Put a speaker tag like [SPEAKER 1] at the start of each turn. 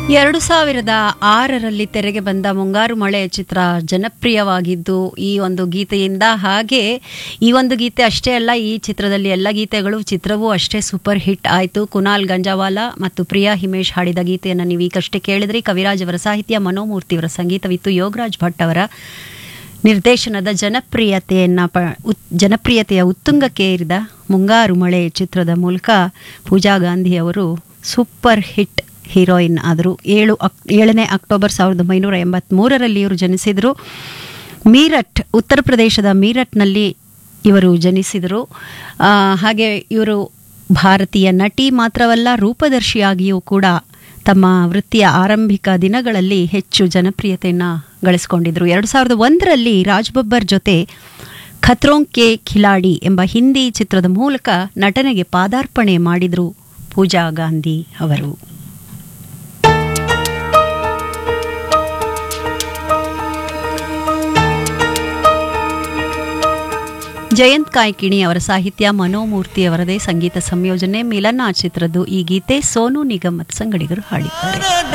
[SPEAKER 1] ಎರಡು ಸಾವಿರದ ಆರರಲ್ಲಿ ತೆರೆಗೆ ಬಂದ ಮುಂಗಾರು ಮಳೆ ಚಿತ್ರ ಜನಪ್ರಿಯವಾಗಿದ್ದು ಈ ಒಂದು ಗೀತೆಯಿಂದ ಹಾಗೆ ಈ ಒಂದು ಗೀತೆ ಅಷ್ಟೇ ಅಲ್ಲ ಈ ಚಿತ್ರದಲ್ಲಿ ಎಲ್ಲ ಗೀತೆಗಳು ಚಿತ್ರವೂ ಅಷ್ಟೇ ಸೂಪರ್ ಹಿಟ್ ಆಯಿತು ಕುನಾಲ್ ಗಂಜಾವಾಲ ಮತ್ತು ಪ್ರಿಯಾ ಹಿಮೇಶ್ ಹಾಡಿದ ಗೀತೆಯನ್ನು ನೀವು ಈಗಷ್ಟೇ ಕೇಳಿದ್ರಿ ಕವಿರಾಜ್ ಅವರ ಸಾಹಿತ್ಯ ಮನೋಮೂರ್ತಿಯವರ ಸಂಗೀತವಿತ್ತು ಯೋಗರಾಜ್ ಭಟ್ ಅವರ ನಿರ್ದೇಶನದ ಜನಪ್ರಿಯತೆಯನ್ನ ಪ ಉತ್ ಜನಪ್ರಿಯತೆಯ ಉತ್ತುಂಗಕ್ಕೆ ಏರಿದ ಮುಂಗಾರು ಮಳೆ ಚಿತ್ರದ ಮೂಲಕ ಪೂಜಾ ಗಾಂಧಿ ಅವರು ಸೂಪರ್ ಹಿಟ್ ಹೀರೋಯಿನ್ ಆದರು ಏಳು ಅಕ್ ಏಳನೇ ಅಕ್ಟೋಬರ್ ಸಾವಿರದ ಒಂಬೈನೂರ ಎಂಬತ್ತ್ಮೂರರಲ್ಲಿ ಇವರು ಜನಿಸಿದರು ಮೀರಟ್ ಉತ್ತರ ಪ್ರದೇಶದ ಮೀರಟ್ನಲ್ಲಿ ಇವರು ಜನಿಸಿದರು ಆ, ಹಾಗೆ ಇವರು ಭಾರತೀಯ ನಟಿ ಮಾತ್ರವಲ್ಲ ರೂಪದರ್ಶಿಯಾಗಿಯೂ ಕೂಡ ತಮ್ಮ ವೃತ್ತಿಯ ಆರಂಭಿಕ ದಿನಗಳಲ್ಲಿ ಹೆಚ್ಚು ಜನಪ್ರಿಯತೆಯನ್ನು ಗಳಿಸಿಕೊಂಡಿದ್ರು ಎರಡು ಸಾವಿರದ ಒಂದರಲ್ಲಿ ರಾಜ್ ಬಬ್ಬರ್ ಜೊತೆ ಖತ್ರೋಂಗ್ ಕೆ ಖಿಲಾಡಿ ಎಂಬ ಹಿಂದಿ ಚಿತ್ರದ ಮೂಲಕ ನಟನೆಗೆ ಪಾದಾರ್ಪಣೆ ಮಾಡಿದರು ಪೂಜಾ ಗಾಂಧಿ ಅವರು ಜಯಂತ್ ಕಾಯ್ಕಿಣಿ ಅವರ ಸಾಹಿತ್ಯ ಮನೋಮೂರ್ತಿ ಅವರದೇ ಸಂಗೀತ ಸಂಯೋಜನೆ ಮಿಲನ ಚಿತ್ರದ್ದು ಈ ಗೀತೆ ಸೋನು ನಿಗಮ್ ಮತ್ತು ಸಂಗಡಿಗರು ಹಾಡಿದ್ದಾರೆ